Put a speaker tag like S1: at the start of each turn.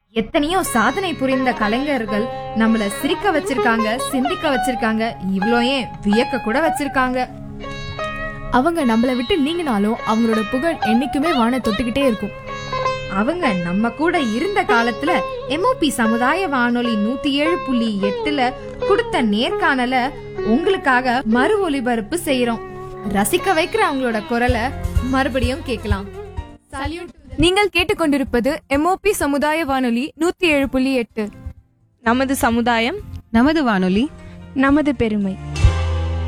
S1: எத்தனையோ சாதனை புரிந்த கலைஞர்கள் நம்மள சிரிக்க வச்சிருக்காங்க சிந்திக்க வச்சிருக்காங்க இவ்ளோ ஏன் வியக்க கூட வச்சிருக்காங்க
S2: அவங்க நம்மளை விட்டு நீங்கினாலும் அவங்களோட புகழ் என்னைக்குமே வான தொட்டுக்கிட்டே இருக்கும்
S1: அவங்க நம்ம கூட இருந்த காலத்துல எம்ஓபி சமுதாய வானொலி நூத்தி ஏழு புள்ளி எட்டுல கொடுத்த நேர்காணல உங்களுக்காக மறு ஒலிபரப்பு செய்யறோம் ரசிக்க வைக்கிற அவங்களோட குரலை மறுபடியும் கேட்கலாம் சல்யூட்
S2: நீங்கள் கேட்டுக்கொண்டிருப்பது எம்ஓபி சமுதாய வானொலி நூத்தி ஏழு புள்ளி எட்டு
S3: நமது சமுதாயம்
S4: நமது வானொலி
S3: நமது பெருமை